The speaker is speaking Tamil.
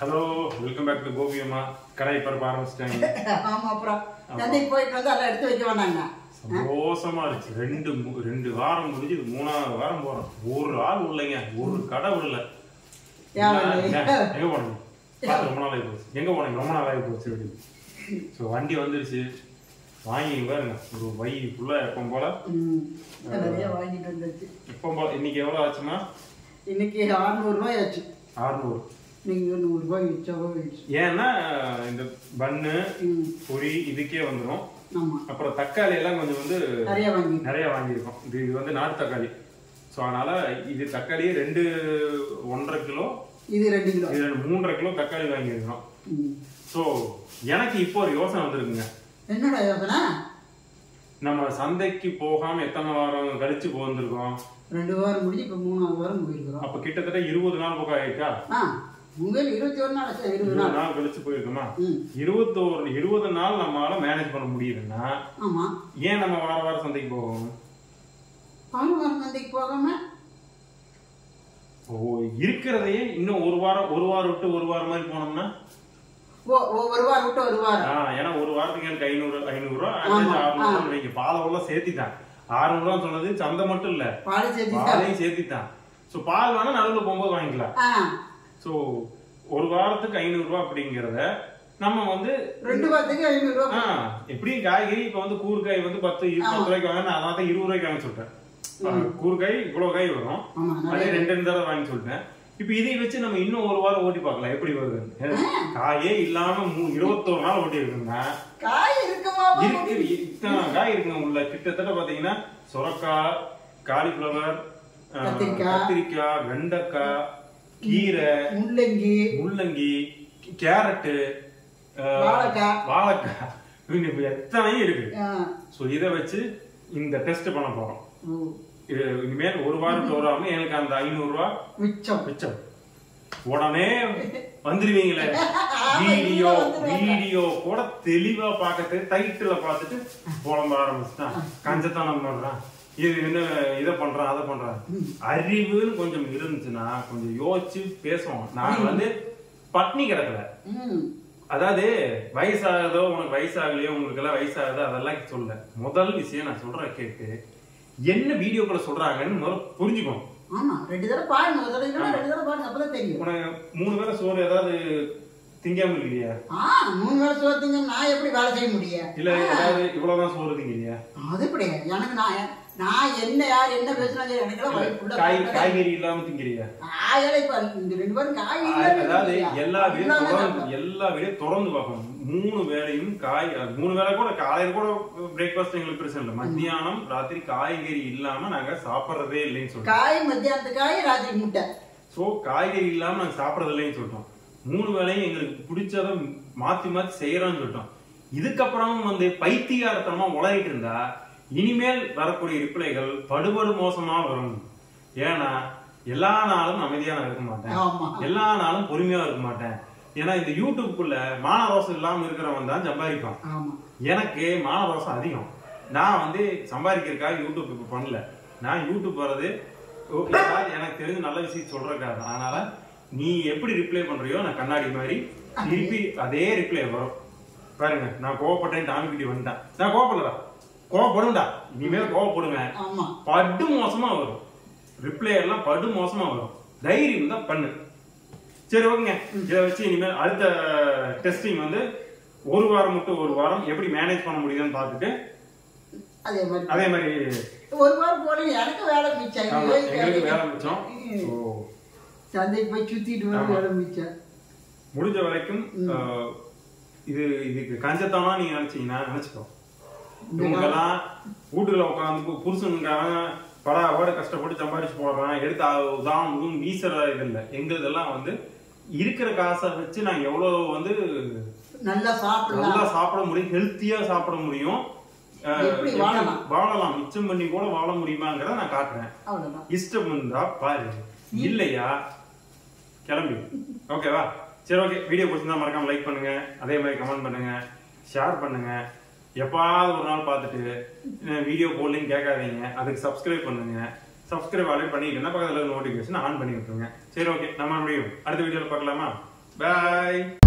Hello welcome back to Gopi அம்மா கடை பரப்ப ஆரம்பிச்சிட்டாங்க ஆமா அப்புறம் சந்தைக்கு போயிட்டு வந்து எல்லாம் எடுத்து வைக்க வேண்டாங்க சந்தோஷமா இருந்துச்சு ரெண்டு மு- ரெண்டு வாரம் முடிஞ்சு இது மூணாவது வாரம் போறோம் ஒரு ஆள் இல்லைங்க ஒரு கடை விடல யாரு? என்ன, எங்க போனீங்க பார்த்து ரொம்ப நாள் ஆகி போச்சு எங்க போனீங்க ரொம்ப நாள் ஆகி போச்சு அப்படின்னு ஸோ வண்டி வந்துருச்சு வாங்கி பாருங்க ஒரு வை ஃபுல்லா எப்போ போல ம், நிறைய வாங்கிட்டு வந்துச்சு எப்போ போல இன்னைக்கு எவ்வளவு ஆச்சுமா இன்னைக்கு அறுநூறு ரூபாய் ஆச்சு ஆறுநூறு நீங்க நூறு ரூபாய் வச்சா போயிடுச்சு ஏன்னா இந்த பன்னு ம் பொரி இதுக்கே வந்துடும் ஆமா அப்புறம் தக்காளி எல்லாம் கொஞ்சம் வந்து நிறைய வாங்கி நிறைய வாங்கியிருக்கோம் இது இது வந்து நாட்டு தக்காளி ஸோ அதனால இது தக்காளியே ரெண்டு ஒன்றரை கிலோ இது ரெண்டு கிலோ இது ரெண்டு மூன்றரை கிலோ தக்காளி வாங்கியிருக்கோம் ம். ஸோ எனக்கு இப்போ ஒரு யோசனை வந்திருக்குங்க என்னடா யோசனை நம்ம சந்தைக்கு போகாம எத்தனை வாரம் கழிச்சு போந்திருக்கோம் ரெண்டு வாரம் முடிஞ்சு இப்ப மூணாவது வாரம் போயிருக்கிறோம் அப்ப கிட்டத்தட்ட இருபது நாள் பக்கம் ஆயிருக்கா ஆ உங்கள் இருபத்தி ஒரு நாள் ஆச்சா? இருபது இருபது நாள் நாள் கழிச்சு போயிருக்கோமா ம் இருபத்தோரு இருபது நாள் நம்மளால மேனேஜ் பண்ண முடியுதுன்னா ஆமா ஏன் நம்ம வார வாரம் சந்தைக்கு போகணும் பால் வாரம் சந்தைக்கு போகாம ஓ இருக்கிறதையே இன்னும் ஒரு வாரம் ஒரு வாரம் விட்டு ஒரு வாரம் மாதிரி போனோம்னா ஓ ஓ, ஒரு வாரம் விட்டு ஒரு வாரம் ஆ, ஏன்னா ஒரு வாரத்துக்கு எனக்கு ஐநூறு ஐநூறு ரூபா ஆமா, அறுநூறு வைக்க பாலை உள்ள சேர்த்திட்டான் ஆறுநூறு ரூபா சொன்னது சந்தை மட்டும் இல்ல பால் சேர்த்து பாலையும் சேர்த்திட்டான் சோ பால் வேணா நடுவில் போகும்போது வாங்கிக்கலாம் ஆ சோ ஒரு வாரத்துக்கு ஐநூறு ரூபா அப்படிங்கிறத நம்ம வந்து ரெண்டு வாரத்துக்கு ஐநூறு ரூபாய் ஆ, எப்படியும் காய்கறி இப்ப வந்து கூறுகாய் வந்து பத்து இரு- பத்து ரூபாய்க்கு வாங்க நான் அதான் இருபது ரூபாய்க்கு வாங்கி சொல்லிட்டேன் கூறுகாய் இவ்வளவு காய் வரும் ஆமா அதே ரெண்டு ரெண்டு தடவை வாங்கி சொல்லிட்டேன் இப்ப இதை வச்சு நம்ம இன்னும் ஒரு வாரம் ஓட்டி பார்க்கலாம் எப்படி வருதுன்னு காயே இல்லாம மூ- இருபத்தோரு நாள் ஓட்டி இருக்குன்னா காய் இருக்குமா இருக்கு இத்தனை காய் இருக்குங்க உள்ள கிட்டத்தட்ட பாத்தீங்கன்னா சொரக்காய் காலிஃபிளவர் அஹ், கத்திரிக்காய். கத்திரிக்காய் வெண்டைக்காய் கீரை முள்ளங்கி முள்ளங்கி கேரட்டு அஹ், வாழைக்காய். வாழைக்காய் இன்னும் இப்ப எத்தனையும் இருக்கு ஆ, சோ இதை வச்சு இந்த டெஸ்ட் பண்ண போறோம் ஓ, இது இனிமேல் ஒரு வாரம் வராம எனக்கு அந்த ஐநூறு ரூபாய் மிச்சம் மிச்சம் உடனே வந்துருவீங்களே வீடியோ வீடியோ கூட தெளிவா பார்க்கறது டைட்டில பார்த்துட்டு புலம்ப ஆரம்பிச்சுட்டான் கஞ்சத்தனம் பண்றான் இது என்ன இதை பண்றான் அதை பண்றான் அறிவுன்னு கொஞ்சம் இருந்துச்சுன்னா கொஞ்சம் யோசிச்சு பேசுவோம் நான் வந்து பட்னி கிடக்கல ம் அதாவது வயசாகுதோ உனக்கு வயசாகலையோ உங்களுக்கு எல்லாம் வயசாகுதோ அதெல்லாம் சொல்ல முதல் விஷயம் நான் சொல்றேன் கேட்டு என்ன வீடியோக்குள்ள சொல்றாங்கன்னு முதல்ல புரிஞ்சுக்கணும் ஆமா ரெண்டு தடவை பாருங்க ஒரு தடவை இல்லைன்னா ரெண்டு தடவை பாருங்க அப்பதான் தெரியும் உனக்கு மூணு வேளை சோறு ஏதாவது திங்காம இல்லையா ஆ மூணு வேலை சோத்துங்க நான் எப்படி வேலை செய்ய முடியும் இல்ல ஏதாவது இவ்வளவுதான் சோறு திங்கலையா அது எப்படி எனக்கு நான் நான் என்ன யார் என்ன பேசுனா சரி எனக்கெல்லாம் வயிற்றுக்குள்ள காய் காய்கறி இல்லாம திங்கிறியா காயலை பாரு இந்த ரெண்டு பேரும் காய் அதாவது இல்லைன்னு எல்லா வீடும் எல்லாமே தொடர்ந்து சாப்பிடலாம். எல்லா வீடும் தொடர்ந்து பார்க்கணும் மூணு வேளையும் காய் அது மூணு வேளை கூட காலையில கூட பிரேக்ஃபாஸ்ட் எங்களுக்கு பிரச்சனை இல்லை மத்தியானம் ராத்திரி காய்கறி இல்லாம நாங்க சாப்பிடுறதே இல்லைன்னு சொல்றோம் காய் மத்தியானத்து காய் ராத்திரி முட்டை சோ காய்கறி இல்லாம நாங்க சாப்பிடறது இல்லைன்னு சொல்லிட்டோம் மூணு வேளையும் எங்களுக்கு பிடிச்சத மாத்தி மாத்தி செய்யறோம்னு சொல்லிட்டோம் இதுக்கப்புறமும் வந்து பைத்தியாரத்தனமா உலகிட்டு இருந்தா இனிமேல் வரக்கூடிய ரிப்ளைகள் படுபடு மோசமா வரும் ஏன்னா எல்லா நாளும் அமைதியா நான் இருக்க மாட்டேன் ஆமா எல்லா நாளும் பொறுமையா இருக்க மாட்டேன் ஏன்னா இந்த யூடியூப்குள்ள மானரோசம் இல்லாம இருக்கிறவன் தான் சம்பாதிப்பான் ஆமா எனக்கு மானரோசம் அதிகம் நான் வந்து சம்பாதிக்கிறதுக்காக யூடியூப் இப்ப பண்ணல நான் யூடியூப் வர்றது ஓ, ஏதாவது எனக்கு தெரிஞ்ச நல்ல விஷயம் சொல்றதுக்காக தான். அதனால நீ எப்படி ரிப்ளை பண்றியோ நான் கண்ணாடி மாதிரி திருப்பி அதே ரிப்ளை வரும் பாருங்க நான் கோவப்பட்டேன் டாமிக்கிட்டி வந்துட்டேன் நான் கோவப்படலடா கோவப்படும்டா இனிமேல் கோவப்படுவேன் ஆமா படு மோசமா வரும் ரிப்ளை எல்லாம் படு மோசமா வரும் தைரியம் தான் பண்ணு சரி ஓகேங்க இதை வச்சு இனிமேல் அடுத்த டெஸ்டிங் வந்து ஒரு வாரம் மட்டும் ஒரு வாரம் எப்படி மேனேஜ் பண்ண முடியுதுன்னு பார்த்துட்டு அதே மாதிரி அதே மாதிரி ஒரு வாரம் போனீங்க எனக்கு வேலை மிச்சம் ஆமா, எங்களுக்கு வேலை மிச்சம் ஓ, சந்தைக்கு போய் சுத்திட்டு வர வேலை மிச்சம் முடிஞ்ச வரைக்கும் அஹ், இது இதுக்கு கஞ்சத்தனம் நீங்க நினைச்சீங்கன்னா நினைச்சுக்கோ இவங்கெல்லாம் வீட்டுல உட்காந்து புருஷனுக்காரன் படா ஓட கஷ்டப்பட்டு சம்பாதிச்சு போடுறான் எடுத்து அ- தான் இதுவும் வீசுற இது இல்லை எங்களுதெல்லாம் வந்து இருக்கிற காசை வச்சு நாங்க எவ்வளவு வந்து நல்லா சாப்பிடலாம் நல்லா சாப்பிட முடியும் ஹெல்த்தியா சாப்பிட முடியும் அஹ், எப்படி எப்படி வாழலாம்? வாழலாம் மிச்சம் பண்ணி கூட வாழ முடியுமாங்கிறத நான் காட்டுறேன் அவ்வளவுதான் இஷ்டம் இருந்தா பாரு இல்லையா கிளம்பி ஓகேவா சரி ஓகே வீடியோ பிடிச்சிருந்தா மறக்காம லைக் பண்ணுங்க அதே மாதிரி கமெண்ட் பண்ணுங்க ஷேர் பண்ணுங்க எப்பாவது ஒரு நாள் பார்த்துட்டு வீடியோ போடலைன்னு கேட்காதீங்க அதுக்கு சப்ஸ்கிரைப் பண்ணுங்க சப்ஸ்கிரைப் ஆல்ரெடி பண்ணிட்டேன்னா பக்கத்துல நோட்டிஃபிகேஷன் ஆன் பண்ணி விட்டுருங்க சரி ஓகே நம்ம மறுபடியும் அடுத்த வீடியோல பார்க்கலாமா பாய்